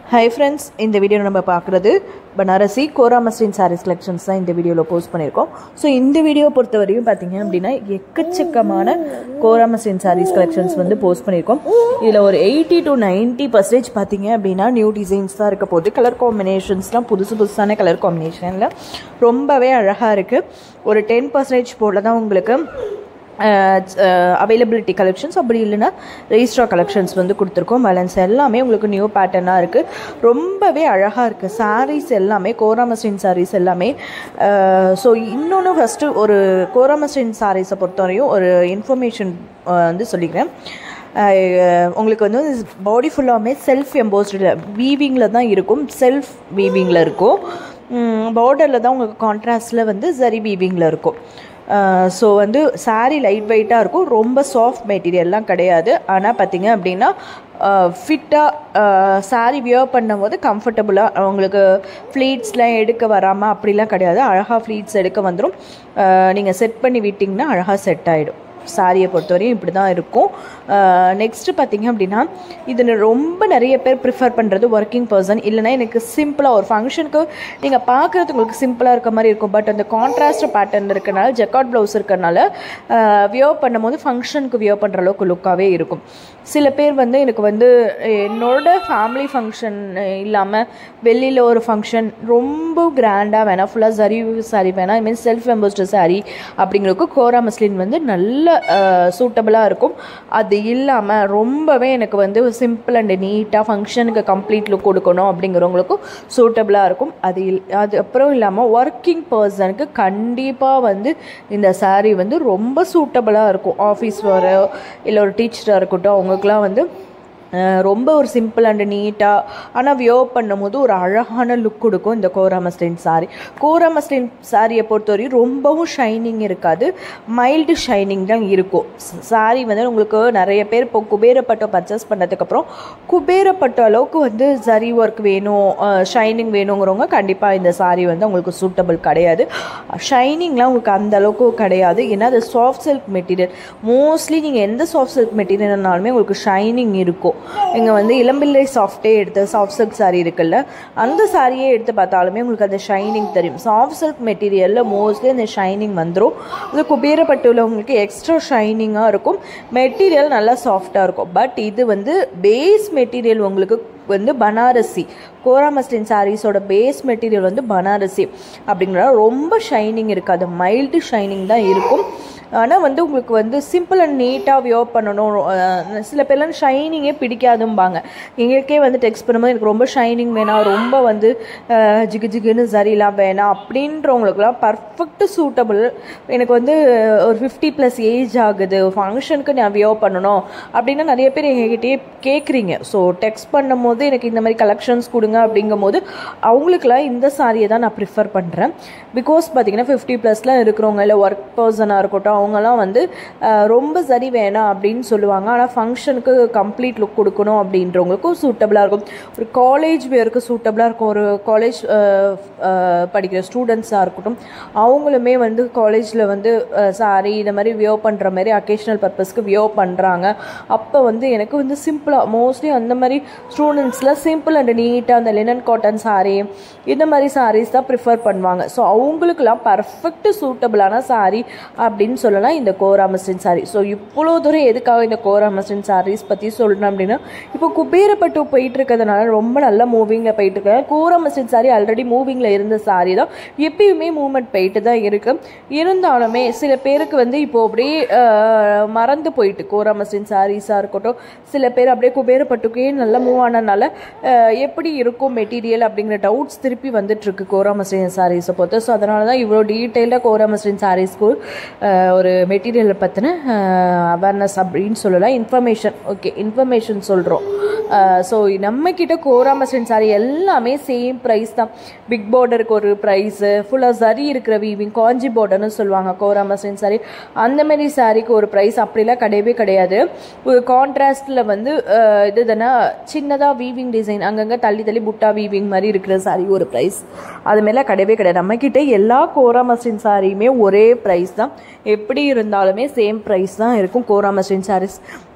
hi friends இந்த video நம்ம பார்க்குறது பனாரசி கோரா மஸ்லின் சாரீஸ் கலெக்ஷன்ஸ் தான் இந்த வீடியோவில் போஸ்ட் பண்ணியிருக்கோம் ஸோ இந்த வீடியோ பொறுத்த வரையும் பார்த்தீங்க அப்படின்னா எக்கச்சக்கமான கோரா மஸ்லின் சாரீஸ் கலெக்ஷன்ஸ் வந்து போஸ்ட் பண்ணியிருக்கோம் இதில் ஒரு எயிட்டி டு நைன்ட்டி பர்சன்டேஜ் பார்த்தீங்க அப்படின்னா நியூ டிசைன்ஸ் தான் இருக்க போகுது கலர் காம்பினேஷன்ஸ்லாம் புதுசு புதுசான கலர் காம்பினேஷனில் ரொம்பவே அழகாக இருக்குது ஒரு டென் பர்சன்டேஜ் போல் தான் உங்களுக்கு அவைலபிலிட்டி கலெக்ஷன்ஸ் அப்படி இல்லைன்னா ரெஜிஸ்ட்ரா கலெக்ஷன்ஸ் வந்து கொடுத்துருக்கோம் பேலன்ஸ் எல்லாமே உங்களுக்கு நியூ பேட்டர்னாக இருக்குது ரொம்பவே அழகாக இருக்குது சாரீஸ் எல்லாமே கோராமஸ்டின் சாரீஸ் எல்லாமே ஸோ இன்னொன்று ஃபஸ்ட்டு ஒரு கோராமஸ்டின் சாரீஸை பொறுத்தவரையும் ஒரு இன்ஃபர்மேஷன் வந்து சொல்லிக்கிறேன் உங்களுக்கு வந்து பாடி ஃபுல்லாமே செல்ஃப் எம்போஸ்டில் வீவிங்கில் தான் இருக்கும் செல்ஃப் வீவிங்கில் இருக்கும் பார்டரில் தான் உங்களுக்கு கான்ட்ராஸ்டில் வந்து ஜரி வீவிங்கில் இருக்கும் ஸோ வந்து சாரீ லைட் வெயிட்டாக இருக்கும் ரொம்ப சாஃப்ட் மெட்டீரியல்லாம் கிடையாது ஆனால் பார்த்தீங்க அப்படின்னா ஃபிட்டாக சாரீ வியர் பண்ணும்போது கம்ஃபர்டபுளாக அவங்களுக்கு ஃப்ளீட்ஸ்லாம் எடுக்க வராமல் அப்படிலாம் கிடையாது அழகாக ஃப்ளீட்ஸ் எடுக்க வந்துடும் நீங்கள் செட் பண்ணி விட்டிங்கன்னா அழகாக செட் ஆகிடும் சாரியை பொறுத்தவரையும் இப்படி தான் இருக்கும் நெக்ஸ்ட்டு பார்த்தீங்க அப்படின்னா இதில் ரொம்ப நிறைய பேர் ப்ரிஃபர் பண்ணுறது ஒர்க்கிங் பர்சன் இல்லைனா எனக்கு சிம்பிளாக ஒரு ஃபங்க்ஷனுக்கு நீங்கள் பார்க்குறது உங்களுக்கு சிம்பிளாக இருக்க மாதிரி இருக்கும் பட் அந்த கான்ட்ராஸ்ட் பேட்டர்ன் இருக்கனால ஜெக்காட் ப்ளவுஸ் இருக்கனால வியர் பண்ணும்போது ஃபங்க்ஷனுக்கு வியர் பண்ணுற அளவுக்கு லுக்காகவே இருக்கும் சில பேர் வந்து எனக்கு வந்து என்னோட ஃபேமிலி ஃபங்க்ஷன் இல்லாமல் வெளியில் ஒரு ஃபங்க்ஷன் ரொம்ப கிராண்டாக வேணாம் ஃபுல்லாக சரி சாரி வேணாம் I mean self embossed sari அப்படிங்கிறதுக்கு கோரா மஸ்லின் வந்து நல்ல சூட்டபுளாக இருக்கும் அது இல்லாமல் ரொம்பவே எனக்கு வந்து சிம்பிள் அண்ட் நீட்டாக ஃபங்க்ஷனுக்கு கம்ப்ளீட் லுக் கொடுக்கணும் அப்படிங்கிறவங்களுக்கும் சூட்டபுளாக இருக்கும் அது இல் அது அப்புறம் இல்லாமல் ஒர்க்கிங் பர்சனுக்கு கண்டிப்பாக வந்து இந்த சாரீ வந்து ரொம்ப சூட்டபுளாக இருக்கும் ஆஃபீஸ் வர இல்லை ஒரு டீச்சராக இருக்கட்டும் அவங்களுக்குலாம் வந்து ரொம்ப ஒரு சிம்பிள் அண்ட் நீட்டாக ஆனால் வியோ பண்ணும்போது ஒரு அழகான லுக் கொடுக்கும் இந்த கோராமஸ்லின் சாரீ கோராமஸ்லின் சாரியை பொறுத்தவரையும் ரொம்பவும் ஷைனிங் இருக்காது மைல்டு ஷைனிங் தான் இருக்கும் சாரீ வந்து உங்களுக்கு நிறைய பேர் இப்போ குபேரப்பட்டோ பர்ச்சேஸ் பண்ணதுக்கப்புறம் குபேரப்பட்ட அளவுக்கு வந்து சரி ஒர்க் வேணும் ஷைனிங் வேணுங்கிறவங்க கண்டிப்பாக இந்த சாரீ வந்து உங்களுக்கு சூட்டபிள் கிடையாது ஷைனிங்லாம் உங்களுக்கு அந்த அளவுக்கு கிடையாது ஏன்னா அது சாஃப்ட் சில்க் மெட்டீரியல் மோஸ்ட்லி நீங்கள் எந்த சாஃப்ட் சில்க் மெட்டீரியல்னாலுமே உங்களுக்கு ஷைனிங் இருக்கும் இங்கே வந்து இளம்பிள்ளை சாஃப்டே எடுத்து சாஃப்ட் சில்க் சாரீ இருக்குல்ல அந்த சாரியே எடுத்து பார்த்தாலுமே உங்களுக்கு அந்த ஷைனிங் தெரியும் சாஃப்ட் சில்க் மெட்டீரியலில் மோஸ்ட்லி அந்த ஷைனிங் வந்துடும் இது குபேரப்பட்டுல உங்களுக்கு எக்ஸ்ட்ரா ஷைனிங்காக இருக்கும் மெட்டீரியல் நல்லா சாஃப்டாக இருக்கும் பட் இது வந்து பேஸ் மெட்டீரியல் உங்களுக்கு வந்து பனாரசி கோரா மஸ்லின் சாரீஸோட பேஸ் மெட்டீரியல் வந்து பனாரசி அப்படிங்கிறத ரொம்ப ஷைனிங் இருக்காது மைல்டு ஷைனிங் தான் இருக்கும் ஆனால் வந்து உங்களுக்கு வந்து சிம்பிள் அண்ட் நீட்டாக வியோ பண்ணணும் சில பேர்லாம் ஷைனிங்கே பிடிக்காதும்பாங்க எங்களுக்கே வந்து டெக்ஸ்ட் பண்ணும்போது எனக்கு ரொம்ப ஷைனிங் வேணாம் ரொம்ப வந்து ஜிகு ஜிகுன்னு சரிலாம் வேணாம் அப்படின்றவங்களுக்குலாம் பர்ஃபெக்ட் சூட்டபிள் எனக்கு வந்து ஒரு ஃபிஃப்டி ப்ளஸ் ஏஜ் ஆகுது ஃபங்க்ஷனுக்கு நான் வியோ பண்ணணும் அப்படின்னா நிறைய பேர் எங்ககிட்டயே கேட்குறீங்க ஸோ டெக்ஸ்ட் பண்ணும் போது எனக்கு இந்த மாதிரி கலெக்ஷன்ஸ் கொடுங்க அப்படிங்கும் போது அவங்களுக்குலாம் இந்த சாரியை தான் நான் ப்ரிஃபர் பண்ணுறேன் பிகாஸ் பார்த்தீங்கன்னா ஃபிஃப்டி ப்ளஸ்லாம் இருக்கிறவங்க இல்லை ஒர்க் பர்சனாக இருக்கட்டும் அவங்கெல்லாம் வந்து ரொம்ப சரி வேணாம் அப்படின்னு சொல்லுவாங்க ஆனால் ஃபங்க்ஷனுக்கு கம்ப்ளீட் லுக் கொடுக்கணும் அப்படின்றவங்களுக்கும் சூட்டபுளாக இருக்கும் ஒரு காலேஜ் வேருக்கு சூட்டபுளாக இருக்கும் ஒரு காலேஜ் படிக்கிற ஸ்டூடெண்ட்ஸாக இருக்கட்டும் அவங்களுமே வந்து காலேஜில் வந்து சாரி இந்த மாதிரி வியோ பண்ணுற மாதிரி அக்கேஷ்னல் பர்பஸ்க்கு வியோ பண்ணுறாங்க அப்போ வந்து எனக்கு வந்து சிம்பிளாக மோஸ்ட்லி அந்த மாதிரி ஸ்டூடெண்ட்ஸில் சிம்பிள் அண்ட் நீட்டாக அந்த லினன் காட்டன் சாரீ இந்த மாதிரி சாரீஸ் தான் ப்ரிஃபர் பண்ணுவாங்க ஸோ அவங்களுக்குலாம் பர்ஃபெக்ட் சூட்டபுளான சாரீ அப்படின்னு சொல்லலாம் இந்த கோரா மஸ்டின் சாரீ ஸோ இவ்வளோ தூரம் எதுக்காக இந்த கோரா மஸ்டின் சாரீஸ் பற்றி சொல்லணும் அப்படின்னா இப்போ குபேரப்பட்டு போயிட்டு இருக்கிறதுனால ரொம்ப நல்ல மூவிங்கில் போயிட்டு இருக்காங்க கோரா மஸ்டின் சாரீ ஆல்ரெடி மூவிங்கில் இருந்த சாரீ தான் எப்பயுமே மூவ்மெண்ட் போயிட்டு தான் இருக்கு இருந்தாலுமே சில பேருக்கு வந்து இப்போ அப்படியே மறந்து போயிட்டு கோரா மஸ்டின் சாரீஸாக இருக்கட்டும் சில பேர் அப்படியே குபேரப்பட்டுக்கே நல்லா மூவ் ஆனதுனால எப்படி இருக்கும் மெட்டீரியல் அப்படிங்கிற டவுட்ஸ் திருப்பி வந்துட்டு இருக்கு கோரா மஸ்டின் சாரீஸை பொறுத்து ஸோ அதனால தான் இவ்வளோ டீட்டெயிலாக கோரா மஸ்டின் சாரீஸ்க்கு ஒரு மெட்டீரியலை பற்றின அவேர்னஸ் அப்படின்னு சொல்லலாம் இன்ஃபர்மேஷன் ஓகே இன்ஃபர்மேஷன் சொல்கிறோம் ஸோ நம்மக்கிட்ட கோரா மஸ்டின் சாரி எல்லாமே சேம் ப்ரைஸ் தான் பிக் பார்டருக்கு ஒரு ப்ரைஸு ஃபுல்லாக சரி இருக்கிற வீவிங் காஞ்சி பார்டர்னு சொல்லுவாங்க கோரா மஸ்டின் சாரி அந்தமாரி சாரிக்கு ஒரு ப்ரைஸ் அப்படிலாம் கிடையவே கிடையாது ஒரு கான்ட்ராஸ்டில் வந்து இது தானே சின்னதாக வீவிங் டிசைன் அங்கங்கே தள்ளி தள்ளி புட்டா வீவிங் மாதிரி இருக்கிற சாரி ஒரு ப்ரைஸ் அதுமாரிலாம் கிடையவே கிடையாது நம்மக்கிட்ட எல்லா கோரா மஸ்டின் சாரியுமே ஒரே ப்ரைஸ் தான் எப்படி இருந்தாலுமே சேம் ப்ரைஸ் தான் இருக்கும் கோரா மஸ்டின் சாரீஸ்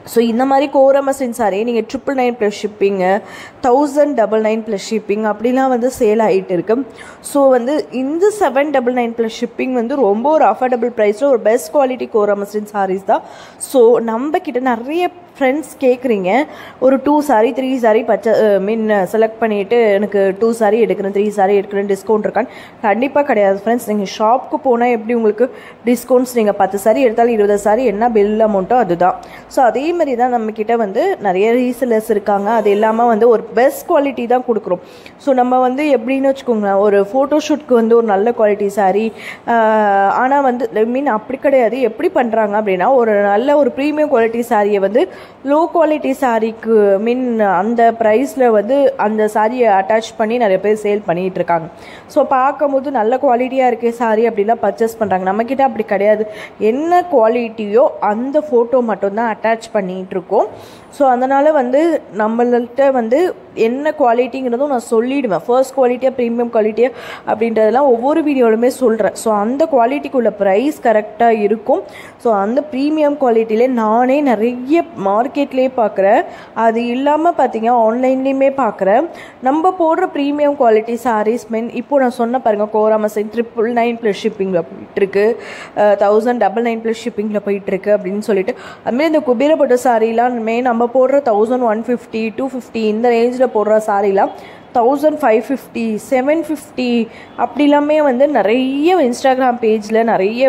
ஸோ இந்த மாதிரி கோரமசின் சாரி நீங்கள் ட்ரிபிள் நைன் ப்ளஸ் ஷிப்பிங்கு thousand double nine plus shipping அப்படிலாம் வந்து சேல் ஆகிட்டு இருக்கு ஸோ வந்து இந்த seven double nine plus shipping வந்து ரொம்ப ஒரு அஃபோர்டபுள் ப்ரைஸில் ஒரு பெஸ்ட் குவாலிட்டி கோரமசின் சாரீஸ் தான் ஸோ நம்ம கிட்ட நிறைய ஃப்ரெண்ட்ஸ் கேட்குறீங்க ஒரு டூ சாரி த்ரீ சாரி பச்சை மீன் செலக்ட் பண்ணிவிட்டு எனக்கு டூ சாரி எடுக்கிறேன் த்ரீ சாரி எடுக்கிறேன் டிஸ்கவுண்ட் இருக்கான்னு கண்டிப்பாக கிடையாது ஃப்ரெண்ட்ஸ் நீங்கள் ஷாப்புக்கு போனால் எப்படி உங்களுக்கு டிஸ்கவுண்ட்ஸ் நீங்கள் பத்து சாரி எடுத்தாலும் இருபது சாரி என்ன பில் அமௌண்ட்டோ அதுதான் ஸோ அதே மாதிரி தான் நம்மக்கிட்ட வந்து நிறைய ரீசலர்ஸ் இருக்காங்க அது இல்லாமல் வந்து ஒரு பெஸ்ட் குவாலிட்டி தான் கொடுக்குறோம் ஸோ நம்ம வந்து எப்படின்னு வச்சுக்கோங்களேன் ஒரு ஃபோட்டோஷூட்க்கு வந்து ஒரு நல்ல குவாலிட்டி சாரி ஆனால் வந்து மீன் அப்படி கிடையாது எப்படி பண்ணுறாங்க அப்படின்னா ஒரு நல்ல ஒரு ப்ரீமியம் குவாலிட்டி சாரியை வந்து லோ குவாலிட்டி சாரீக்கு மீன் அந்த ப்ரைஸில் வந்து அந்த சாரியை அட்டாச் பண்ணி நிறைய பேர் சேல் பண்ணிகிட்டு இருக்காங்க ஸோ பார்க்கும்போது நல்ல குவாலிட்டியாக இருக்கே சாரி அப்படிலாம் பர்ச்சேஸ் பண்ணுறாங்க நம்மக்கிட்ட அப்படி கிடையாது என்ன குவாலிட்டியோ அந்த ஃபோட்டோ மட்டும்தான் அட்டாச் பண்ணிகிட்டு இருக்கோம் ஸோ அதனால் வந்து நம்மள்கிட்ட வந்து என்ன குவாலிட்டிங்கிறதும் நான் சொல்லிடுவேன் ஃபர்ஸ்ட் குவாலிட்டியாக ப்ரீமியம் குவாலிட்டியாக அப்படின்றதெல்லாம் ஒவ்வொரு வீடியோலுமே சொல்கிறேன் ஸோ அந்த குவாலிட்டிக்குள்ள ப்ரைஸ் கரெக்டாக இருக்கும் ஸோ அந்த ப்ரீமியம் குவாலிட்டியிலே நானே நிறைய மார்க்கெட்லேயே பார்க்குறேன் அது இல்லாமல் பார்த்தீங்கன்னா ஆன்லைன்லேயுமே பார்க்குறேன் நம்ம போடுற ப்ரீமியம் குவாலிட்டி சாரீஸ் மென் இப்போ நான் சொன்ன பாருங்கள் கோராமசைன் ட்ரிபிள் நைன் ப்ளஸ் ஷிப்பிங்கில் போயிட்டுருக்கு தௌசண்ட் டபுள் நைன் ப்ளஸ் ஷிப்பிங்கில் போயிட்டுருக்கு அப்படின்னு சொல்லிட்டு அதுமாரி இந்த குபேரப்பட்ட சாரீலாம் மெயின் நம்ம போடுற thousand one fifty two fifty இந்த ரேஞ்சில் போடுற சாரீலாம் thousand five fifty seven fifty அப்படிலாமே வந்து நிறைய இன்ஸ்டாகிராம் பேஜில் நிறைய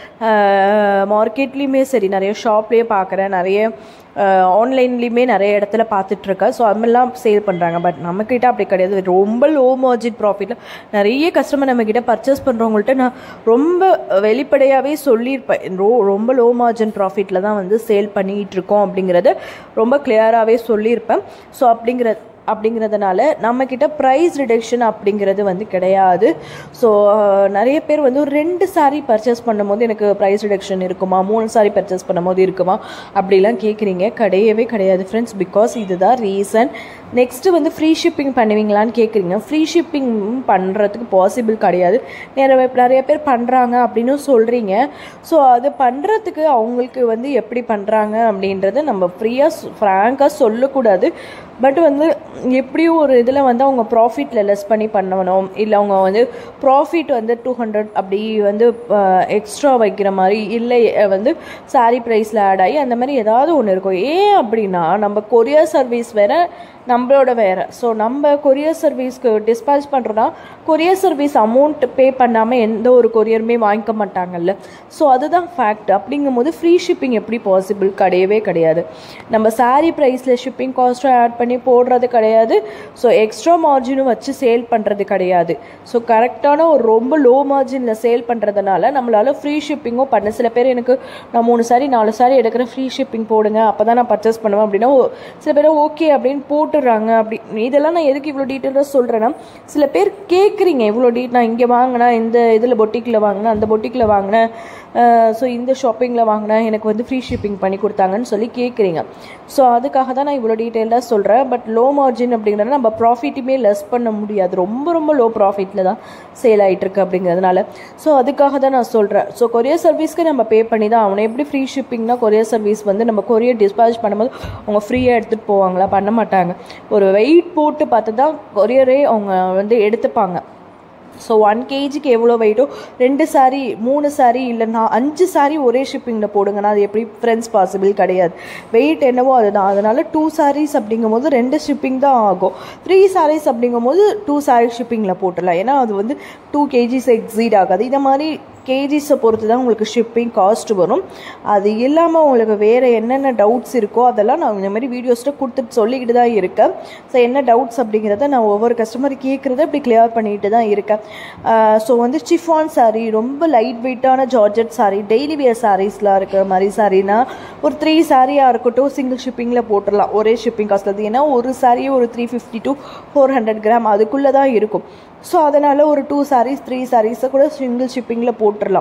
மார்க்கெட்லேயுமே சரி நிறைய ஷாப்லேயே பார்க்குறேன் நிறைய ஆன்லைன்லேயுமே நிறைய இடத்துல பார்த்துட்ருக்கேன் ஸோ அதுமாதிரிலாம் சேல் பண்ணுறாங்க பட் நம்மக்கிட்ட அப்படி கிடையாது ரொம்ப லோ மார்ஜின் ப்ராஃபிட்டில் நிறைய கஸ்டமர் நம்மக்கிட்ட பர்ச்சேஸ் பண்ணுறவங்கள்ட்ட நான் ரொம்ப வெளிப்படையாகவே சொல்லியிருப்பேன் ரோ ரொம்ப லோ மார்ஜின் ப்ராஃபிட்டில் தான் வந்து சேல் பண்ணிகிட்டு இருக்கோம் அப்படிங்கிறத ரொம்ப கிளியராகவே சொல்லியிருப்பேன் ஸோ அப்படிங்கிற அப்படிங்கிறதுனால நம்மக்கிட்ட ப்ரைஸ் ரிடக்ஷன் அப்படிங்கிறது வந்து கிடையாது ஸோ நிறைய பேர் வந்து ஒரு ரெண்டு சாரீ பர்ச்சேஸ் பண்ணும்போது எனக்கு ப்ரைஸ் ரிடக்ஷன் இருக்குமா மூணு சாரீ பர்ச்சேஸ் பண்ணும்போது இருக்குமா அப்படிலாம் கேட்குறீங்க கிடையவே கிடையாது ஃப்ரெண்ட்ஸ் பிகாஸ் இதுதான் ரீசன் நெக்ஸ்ட்டு வந்து ஃப்ரீ ஷிப்பிங் பண்ணுவீங்களான்னு கேட்குறீங்க ஃப்ரீ ஷிப்பிங் பண்ணுறதுக்கு பாசிபிள் கிடையாது நிறைய நிறைய பேர் பண்ணுறாங்க அப்படின்னு சொல்கிறீங்க ஸோ அது பண்ணுறதுக்கு அவங்களுக்கு வந்து எப்படி பண்ணுறாங்க அப்படின்றத நம்ம ஃப்ரீயாக ஃப்ராங்காக சொல்லக்கூடாது பட் வந்து எப்படியும் ஒரு இதில் வந்து அவங்க ப்ராஃபிட்டில் லெஸ் பண்ணி பண்ணணும் இல்லை அவங்க வந்து ப்ராஃபிட் வந்து டூ ஹண்ட்ரட் அப்படி வந்து எக்ஸ்ட்ரா வைக்கிற மாதிரி இல்லை வந்து சாரீ ப்ரைஸில் ஆட் ஆகி அந்த மாதிரி ஏதாவது ஒன்று இருக்கும் ஏன் அப்படின்னா நம்ம கொரியர் சர்வீஸ் வேறு நம்மளோட வேறு ஸோ நம்ம கொரியர் சர்வீஸ்க்கு டிஸ்பேச் பண்ணுறோன்னா கொரியர் சர்வீஸ் அமௌண்ட் பே பண்ணாமல் எந்த ஒரு கொரியருமே வாங்கிக்க மாட்டாங்கல்ல ஸோ அதுதான் ஃபேக்ட் அப்படிங்கும்போது ஃப்ரீ ஷிப்பிங் எப்படி பாசிபிள் கிடையவே கிடையாது நம்ம சாரீ ப்ரைஸில் ஷிப்பிங் காஸ்ட்டும் ஆட் பண்ணி போடுறது கிடையாது ஸோ எக்ஸ்ட்ரா மார்ஜினும் வச்சு சேல் பண்ணுறது கிடையாது ஸோ கரெக்டான ஒரு ரொம்ப லோ மார்ஜினில் சேல் பண்ணுறதுனால நம்மளால் ஃப்ரீ ஷிப்பிங்கும் பண்ண சில பேர் எனக்கு நான் மூணு சாரி நாலு சாரி எடுக்கிறேன் ஃப்ரீ ஷிப்பிங் போடுங்க அப்போ தான் நான் பர்ச்சேஸ் பண்ணுவேன் அப்படின்னா சில பேர் ஓகே அப்படின்னு போட்டுடுறாங்க அப்படி இதெல்லாம் நான் எதுக்கு இவ்வளோ டீட்டெயிலாக சொல்கிறேன்னா சில பேர் கேட்குறீங்க இவ்வளோ டீட் நான் இங்கே வாங்கினேன் இந்த இதில் பொட்டிக்கில் வாங்கினேன் அந்த பொட்டிக்கில் வாங்கினேன் ஸோ இந்த ஷாப்பிங்கில் வாங்கினேன் எனக்கு வந்து ஃப்ரீ ஷிப்பிங் பண்ணி கொடுத்தாங்கன்னு சொல்லி கேட்குறீங்க ஸோ அதுக்காக தான் நான் இவ்வளோ டீட்டெயிலாக சொல்கிறேன் பட் லோ மார்ஜின் அப்படிங்கிறத நம்ம ப்ராஃபிட்டுமே லெஸ் பண்ண முடியாது ரொம்ப ரொம்ப லோ ப்ராஃபிட்டில் தான் சேல் ஆகிட்டுருக்கு அப்படிங்கிறதுனால ஸோ அதுக்காக தான் நான் சொல்கிறேன் ஸோ கொரியர் சர்வீஸ்க்கு நம்ம பே பண்ணி தான் அவனை எப்படி ஃப்ரீ ஷிப்பிங்னா கொரியர் சர்வீஸ் வந்து நம்ம கொரியர் டிஸ்பேச் பண்ணும்போது அவங்க ஃப்ரீயாக எடுத்துகிட்டு போவாங்களா பண்ண மாட்டாங்க ஒரு வெயிட் போட்டு பார்த்து தான் கொரியரே அவங்க வந்து எடுத்துப்பாங்க ஸோ ஒன் கேஜிக்கு எவ்வளோ வெயிட்டோ ரெண்டு சாரி மூணு சாரி இல்லைன்னா அஞ்சு சாரி ஒரே ஷிப்பிங்கில் போடுங்கன்னா அது எப்படி ஃப்ரெண்ட்ஸ் பாசிபிள் கிடையாது வெயிட் என்னவோ அதுதான் அதனால் டூ சாரீஸ் அப்படிங்கும்போது ரெண்டு ஷிப்பிங் தான் ஆகும் த்ரீ சாரீஸ் அப்படிங்கும்போது டூ சாரீ ஷிப்பிங்கில் போட்டுடலாம் ஏன்னா அது வந்து டூ கேஜிஸ் எக்ஸீட் ஆகாது இதை மாதிரி கேஜிஸை பொறுத்து தான் உங்களுக்கு ஷிப்பிங் காஸ்ட் வரும் அது இல்லாமல் உங்களுக்கு வேறு என்னென்ன டவுட்ஸ் இருக்கோ அதெல்லாம் நான் இந்த மாதிரி வீடியோஸில் கொடுத்துட்டு சொல்லிக்கிட்டு தான் இருக்கேன் ஸோ என்ன டவுட்ஸ் அப்படிங்கிறத நான் ஒவ்வொரு கஸ்டமர் கேட்குறத இப்படி கிளியர் பண்ணிட்டு தான் இருக்கேன் ஸோ வந்து சிஃபான் சாரீ ரொம்ப லைட் வெயிட்டான ஜார்ஜெட் சாரீ டெய்லி வியர் சாரீஸ்லாம் இருக்கிற மாதிரி சாரீனா ஒரு த்ரீ சாரியாக இருக்கட்டும் சிங்கிள் ஷிப்பிங்கில் போட்டுடலாம் ஒரே ஷிப்பிங் காஸ்ட்டில் ஏன்னா ஒரு சாரியே ஒரு three fifty to four hundred gram அதுக்குள்ளே தான் இருக்கும் ஸோ அதனால் ஒரு டூ சாரீஸ் த்ரீ சாரீஸை கூட சிங்கிள் ஷிப்பிங்கில் போட்டுடலாம்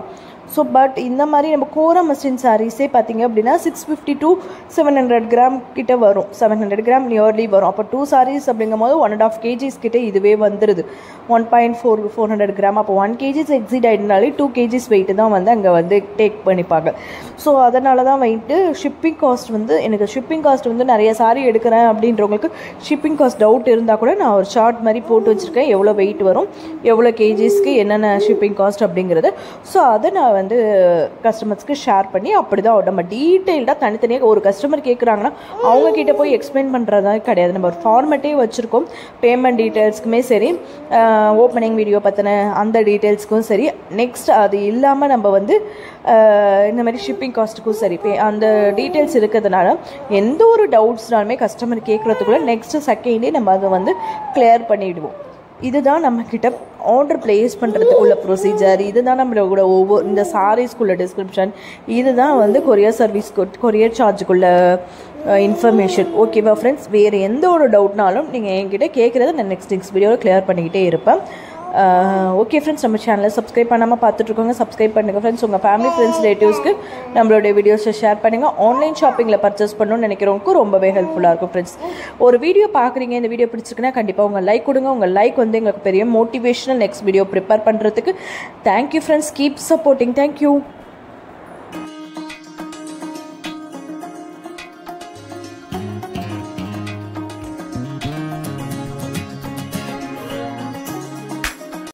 ஸோ பட் இந்த மாதிரி நம்ம கோரா மஸ்டின் சாரீஸே பார்த்தீங்க அப்படின்னா six fifty to seven hundred gram கிட்ட வரும் செவன் ஹண்ட்ரட் கிராம் நியர்லி வரும் அப்போ டூ சாரீஸ் அப்படிங்கும் போது ஒன் அண்ட் ஆஃப் கேஜிஸ் கிட்ட இதுவே வந்துடுது one point four four hundred gram அப்போ ஒன் கேஜிஸ் எக்ஸிட் ஆகிட்டனாலே டூ கேஜிஸ் வெயிட் தான் வந்து அங்கே வந்து டேக் பண்ணிப்பாங்க ஸோ அதனால தான் வந்துட்டு ஷிப்பிங் காஸ்ட் வந்து எனக்கு ஷிப்பிங் காஸ்ட் வந்து நிறைய சாரி எடுக்கிறேன் அப்படின்றவங்களுக்கு ஷிப்பிங் காஸ்ட் டவுட் இருந்தால் கூட நான் ஒரு சார்ட் மாதிரி போட்டு வச்சுருக்கேன் எவ்வளோ வெயிட் வரும் எவ்வளோ கேஜிஸ்க்கு என்னென்ன ஷிப்பிங் காஸ்ட் அப்படிங்கிறது ஸோ அதை நான் வந்து கஸ்டமர்ஸ்க்கு ஷேர் பண்ணி அப்படி தான் நம்ம டீட்டெயில்டாக தனித்தனியாக ஒரு கஸ்டமர் கேட்குறாங்கன்னா அவங்க கிட்ட போய் எக்ஸ்பிளைன் பண்ணுறதா கிடையாது நம்ம ஒரு ஃபார்மேட்டே வச்சுருக்கோம் பேமெண்ட் டீட்டெயில்ஸ்க்குமே சரி ஓப்பனிங் வீடியோ பற்றின அந்த டீட்டெயில்ஸ்க்கும் சரி நெக்ஸ்ட் அது இல்லாமல் நம்ம வந்து இந்த மாதிரி ஷிப்பிங் காஸ்ட்டுக்கும் சரி பே அந்த டீட்டெயில்ஸ் இருக்கிறதுனால எந்த ஒரு டவுட்ஸ்னாலுமே கஸ்டமர் கேட்குறதுக்குள்ள நெக்ஸ்ட்டு செகண்டே நம்ம அதை வந்து கிளியர் பண்ணிவிடுவோம் இதுதான் நம்மக்கிட்ட ஆர்டர் ப்ளேஸ் பண்ணுறதுக்குள்ள ப்ரொசீஜர் இதுதான் நம்மளோட ஒவ்வொரு இந்த சாரீஸ்க்குள்ள டிஸ்கிரிப்ஷன் இதுதான் வந்து கொரியர் சர்வீஸ் கொரியர் சார்ஜுக்குள்ள இன்ஃபர்மேஷன் ஓகேவா ஃப்ரெண்ட்ஸ் வேறு எந்த ஒரு டவுட்னாலும் நீங்கள் என்கிட்ட கேட்குறத நான் நெக்ஸ்ட் நெக்ஸ்ட் வீடியோவில் கிளியர் பண்ணிக்கிட்டே இருப்பேன் ஓகே ஃப்ரெண்ட்ஸ் நம்ம சேனலை சப்ஸ்கிரைப் பண்ணாமல் பார்த்துட்ருக்கோங்க சப்ஸ்கிரைப் பண்ணுங்கள் ஃப்ரெண்ட்ஸ் உங்கள் ஃபேமிலி ஃப்ரெண்ட்ஸ் ரிலேட்டிவ்ஸ்க்கு நம்மளுடைய வீடியோஸை ஷேர் பண்ணுங்கள் ஆன்லைன் ஷாப்பிங்கில் பர்ச்சேஸ் பண்ணணும்னு நினைக்கிறவங்களுக்கும் ரொம்பவே ஹெல்ப்ஃபுல்லாக இருக்கும் ஃப்ரெண்ட்ஸ் ஒரு வீடியோ பார்க்குறீங்க இந்த வீடியோ பிடிச்சிருக்குன்னா கண்டிப்பாக உங்கள் லைக் கொடுங்க உங்கள் லைக் வந்து எங்களுக்கு பெரிய மோட்டிவேஷனல் நெக்ஸ்ட் வீடியோ ப்ரிப்பேர் பண்ணுறதுக்கு thank you friends keep supporting thank you